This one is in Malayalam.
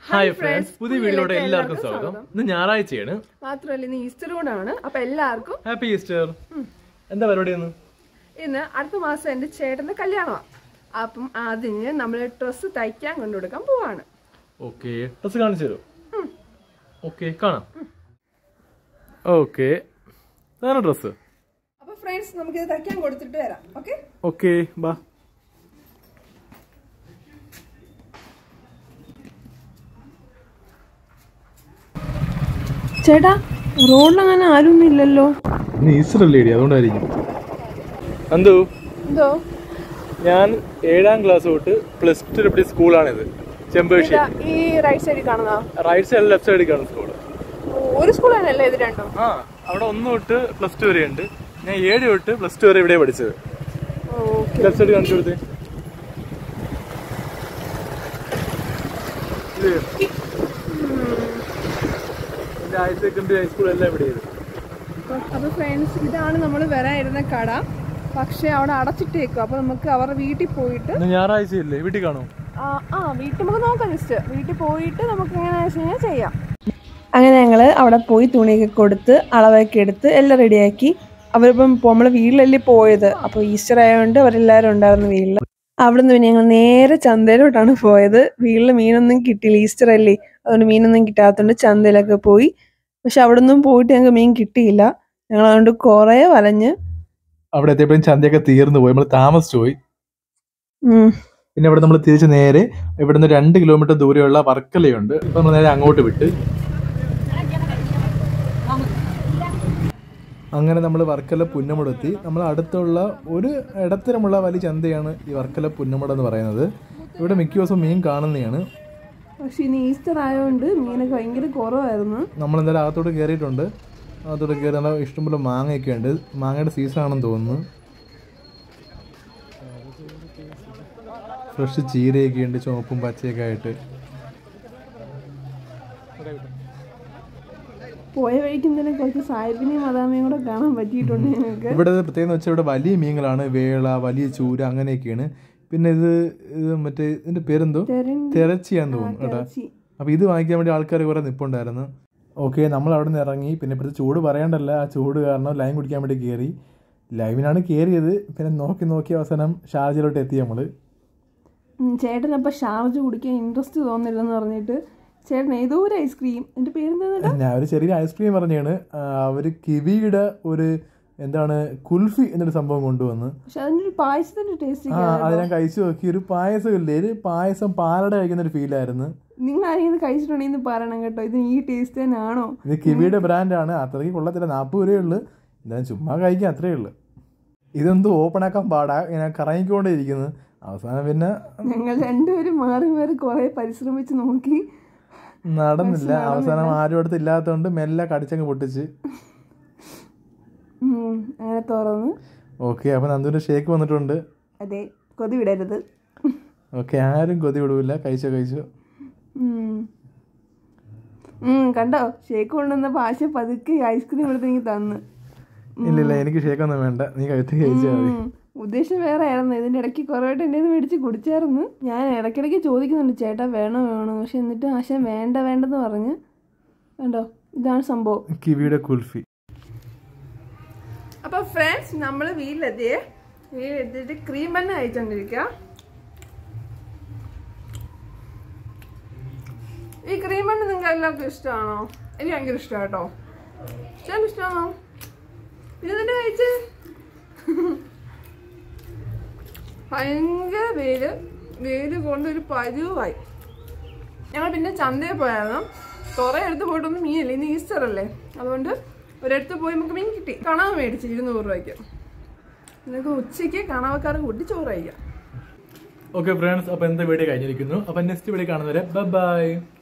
ഹായ് ഫ്രണ്ട്സ് പുതിയ വീഡിയോയിലോട്ട് എല്ലാവർക്കും സ്വാഗതം ഇന്ന് ഞായറാഴ്ചയാണ് മാത്രമല്ല ഇന്ന് ഈസ്റ്റർ കൂടാണ് അപ്പൊ എല്ലാവർക്കും ഹാപ്പി ഈസ്റ്റർ എന്താ പരിപാടി ഇന്ന് ഇന്ന് അടുത്ത മാസം എന്റെ ചേട്ടന്റെ കല്യാണമാണ് അപ്പം അതിന് നമ്മൾ ഡ്രസ്സ് തയ്ക്കാൻ കൊണ്ടുകൊടുക്കാൻ പോവാണ് ഓക്കെ ഡ്രസ് കാണിച്ചു തരൂ ഓക്കെ കാണാം ഓക്കെ അതാണ് ഡ്രസ് അപ്പൊ ഫ്രണ്ട്സ് നമുക്ക് ഇത് തയ്ക്കാൻ കൊടുത്തിട്ട് വരാം ഓക്കെ ഓക്കെ ബാ ചേട്ടാ റോഡിൽ അങ്ങനെ ആരും ഇല്ലല്ലോ ഇന്ന് ഈസ്റ്റർ അല്ലേ അതുകൊണ്ടായിരിക്കും എന്തോ എന്തോ ഞാൻ ഏഴാം ക്ലാസ് തൊട്ട് പ്ലസ് ടു പഠിച്ച സ്കൂളാണിത് ചെമ്പേശ്ശേരി ഇതാ, ഈ റൈറ്റ് സൈഡിൽ കാണുന്ന റൈറ്റ് സൈഡ് ലെഫ്റ്റ് സൈഡിൽ കാണുന്ന സ്കൂൾ ഒരു സ്കൂൾ തന്നെയല്ലേ ഇത് രണ്ടും ആ അവിടെ ഒന്ന് തൊട്ട് പ്ലസ് ടു വരെ ഉണ്ട് ഞാൻ ഏഴ് തൊട്ട് പ്ലസ് ടു വരെ ഇവിടെ പഠിച്ചത് ഓക്കെ ലെഫ്റ്റ് സൈഡ് കാണിച്ചു കൊടുത്തേ എന്റെ ഹയർ സെക്കൻഡറി ഹൈസ്കൂൾ എല്ലാം ഇവിടെ ചെയ്തു അപ്പൊ ഫ്രണ്ട്സ് ഇതാണ് നമ്മൾ വരാനിരുന്ന കട പക്ഷെ അവിടെ അടച്ചിട്ടേക്കും അപ്പൊ നമുക്ക് അവരുടെ വീട്ടിൽ പോയിട്ട് ഇന്ന് ഞായറാഴ്ച ഇല്ലേ വീട്ടിൽ കാണും ആ ആ വീട്ടിൽ നമുക്ക് നോക്കാം ജസ്റ്റ് വീട്ടിൽ പോയിട്ട് നമുക്ക് എങ്ങനെയാണെന്ന് വെച്ച് കഴിഞ്ഞാൽ ചെയ്യാം അങ്ങനെ ഞങ്ങൾ അവിടെ പോയി തുണിയൊക്കെ കൊടുത്ത് അളവൊക്കെ എടുത്ത് എല്ലാം റെഡിയാക്കി അവരിപ്പം നമ്മൾ വീട്ടിലല്ലേ പോയത് അപ്പോൾ ഈസ്റ്റർ ആയതുകൊണ്ട് അവരെല്ലാവരും ഉണ്ടായിരുന്നു വീട്ടിൽ അവിടുന്ന് പിന്നെ ഞങ്ങൾ നേരെ ചന്തയിലോട്ടാണ് പോയത് വീട്ടിൽ മീനൊന്നും കിട്ടിയില്ല ഈസ്റ്റർ അല്ലേ അതുകൊണ്ട് മീനൊന്നും കിട്ടാത്തതുകൊണ്ട് ചന്തയിലൊക്കെ പോയി പക്ഷെ അവിടെ ഒന്നും പോയിട്ട് ഞങ്ങൾക്ക് മീൻ കിട്ടിയില്ല ഞങ്ങൾ അതുകൊണ്ട് കുറേ വലഞ്ഞ് അവിടെ എത്തിയപ്പോഴും ചന്തയൊക്കെ തീർന്നു പോയി നമ്മൾ താമസിച്ചു പോയി ഉം, പിന്നെ ഇവിടെ നമ്മൾ തിരിച്ച് നേരെ ഇവിടുന്ന് രണ്ട് കിലോമീറ്റർ ദൂരെയുള്ള വർക്കലയുണ്ട് ഇപ്പൊ നമ്മൾ നേരെ അങ്ങോട്ട് വിട്ട് അങ്ങനെ നമ്മൾ വർക്കല പുന്നമുടെത്തി നമ്മൾ അടുത്തുള്ള ഒരു ഇടത്തരമുള്ള വലിയ ചന്തയാണ് ഈ വർക്കല പുന്നമുട എന്ന് പറയുന്നത് ഇവിടെ മിക്ക ദിവസവും മീൻ കാണുന്നതാണ് പക്ഷെ ഇനി ഈസ്റ്റർ ആയതുകൊണ്ട് മീനൊക്കെ ഭയങ്കര കുറവായിരുന്നു നമ്മൾ എന്തായാലും അകത്തോട്ട് കയറിയിട്ടുണ്ട് അകത്തോട്ട് കയറി നല്ല ഇഷ്ടംപോലെ മാങ്ങയൊക്കെ ഉണ്ട് മാങ്ങയുടെ സീസൺ ആണെന്ന് തോന്നുന്നു ഫ്രഷ് ചീരയൊക്കെ ഉണ്ട് ചുവപ്പും പച്ചയൊക്കെ ആയിട്ട് പോയ വഴിക്ക് തന്നെ കുറച്ച് സാഹിബിനെയും മദാമയും കൂടെ കാണാൻ പറ്റിയിട്ടുണ്ട് ഞങ്ങൾക്ക് ഇവിടെ പ്രത്യേകം വെച്ചാൽ ഇവിടെ വലിയ മീനുകളാണ് വേള വലിയ ചൂര അങ്ങനെയൊക്കെയാണ് പിന്നെ ഇത് ഇത് മറ്റേ ഇതിന്റെ പേരെന്തോ തെരച്ചിയാന്ന് തോന്നുന്നു കേട്ടോ അപ്പൊ ഇത് വാങ്ങിക്കാൻ വേണ്ടി ആൾക്കാർ കുറെ നിപ്പുണ്ടായിരുന്നു ഓക്കെ നമ്മൾ അവിടെ നിന്ന് ഇറങ്ങി പിന്നെ ഇപ്പോഴത്തെ ചൂട് പറയണ്ടല്ല ആ ചൂട് കാരണം ലൈൻ കുടിക്കാൻ വേണ്ടി കയറി ലൈവിനാണ് കയറിയത് പിന്നെ നോക്കി നോക്കി അവസാനം ഷാർജയിലോട്ട് എത്തി നമ്മള് ചേട്ടനപ്പം ഷാർജ് കുടിക്കാൻ ഇൻട്രസ്റ്റ് തോന്നില്ലെന്ന് പറഞ്ഞിട്ട് ചേട്ടൻ ഏതോ ഒരു ഐസ്ക്രീം എൻ്റെ പേരെന്താ ഞാൻ ഒരു ചെറിയ ഐസ്ക്രീം പറഞ്ഞാണ് അവര് കിവിയുടെ ഒരു എന്താണ് കുൽഫി എന്നൊരു സംഭവം കൊണ്ടുവന്ന് പക്ഷെ അതിൻ്റെ ഒരു പായസത്തിൻ്റെ ടേസ്റ്റ് ആ അത് ഞാൻ കഴിച്ചു നോക്കി ഒരു പായസം ഇല്ലേ ഒരു പായസം പാലട കഴിക്കുന്ന ഒരു ഫീലായിരുന്നു നിങ്ങൾ ആരെങ്കിലും കഴിച്ചിട്ടുണ്ടെങ്കിൽ പറയണം കേട്ടോ ഇത് ഈ ടേസ്റ്റ് തന്നെയാണോ ഇത് കിവിയുടെ ബ്രാൻഡാണ് അത്രയ്ക്ക് കൊള്ളത്തില്ല നാൽപ്പത് രൂപയേ ഉള്ളു എന്തായാലും ചുമ്മാ കഴിക്കാൻ അത്രയേ ഉള്ളു ഇതെന്തോ ഓപ്പൺ ആക്കാൻ പാടാ ഇങ്ങനെ കറങ്ങിക്കൊണ്ടേ ഇരിക്കുന്നു അവസാനം പിന്നെ ഞങ്ങൾ രണ്ടുപേരും മാറി മാറി കുറേ പരിശ്രമിച്ച് നോക്കി നടന്നില്ല അവസാനം ആരും അടുത്ത് ഇല്ലാത്തതുകൊണ്ട് മെല്ലെ കടിച്ചങ്ങ് പൊട്ടിച്ച് ഉം, അങ്ങനെ തുറന്ന് ഓക്കെ അപ്പൊ നന്ദുവിന്റെ ഷേക്ക് വന്നിട്ടുണ്ട് അതെ കൊതി വിടരുത് ഓക്കെ ആരും കൊതി വിടൂല കഴിച്ചോ കഴിച്ചോ ഉം. ഉം, കണ്ടോ ഷേക്ക് കൊണ്ടുവന്നപ്പോൾ ആശ പതുക്കെ ഐസ്ക്രീം എടുത്ത് എനിക്ക് തന്ന് ഇല്ല ഇല്ല എനിക്ക് ഷേക്ക് ഒന്നും വേണ്ട നീ കഴിച്ച് കഴിച്ചാൽ മതി ഉം. ഉദ്ദേശം വേറെ ആയിരുന്നു ഇതിന്റെ ഇടയ്ക്ക് കുറേയായിട്ട് എൻ്റെ നിന്ന് മേടിച്ച് കുടിച്ചായിരുന്നു ഞാൻ ഇടയ്ക്കിടയ്ക്ക് ചോദിക്കുന്നുണ്ട് ചേട്ടാ വേണോ വേണോ പക്ഷെ എന്നിട്ട് ആശ വേണ്ട വേണ്ടെന്ന് പറഞ്ഞ് കണ്ടോ ഇതാണ് സംഭവം കിവിയുടെ കുൽഫി അപ്പൊ ഫ്രണ്ട്സ് നമ്മൾ വീട്ടിലെത്തിയേ വീട്ടിലെത്തിയിട്ട് ക്രീം തന്നെ കഴിച്ചോണ്ടിരിക്കുക ഈ ക്രീം ബണ്ണ് നിങ്ങൾക്ക് എല്ലാവർക്കും ഇഷ്ടമാണോ എനിക്ക് ഭയങ്കര ഇഷ്ടമാണ് കേട്ടോ ചേട്ടൻ ഇഷ്ടമാണോ പിന്നെ തന്നെ കഴിച്ച് ഭയങ്കര വെയില് വെയില് കൊണ്ട് ഒരു പരുവായി ഞങ്ങൾ പിന്നെ ചന്തയിൽ പോയായിരുന്നു കുറേ അടുത്ത് പോയിട്ടൊന്നും മീനില്ല ഇന്ന് ഈസ്റ്റർ അല്ലേ അതുകൊണ്ട് ഒരിടത്ത് പോയി നമുക്ക് മീൻ കിട്ടി കണവ മേടിച്ച് ഇരുന്നൂറ് രൂപയ്ക്ക് നിങ്ങൾക്ക് ഉച്ചയ്ക്ക് കണവക്കാർക്ക് കൂട്ടി ചോറ് കഴിക്കാം ഓക്കെ ഫ്രണ്ട്സ് അപ്പൊ എന്താ വീഡിയോ കഴിഞ്ഞിരിക്കുന്നു അപ്പൊ നെക്സ്റ്റ് വീഡിയോ കാണുന്നവരെ ബൈ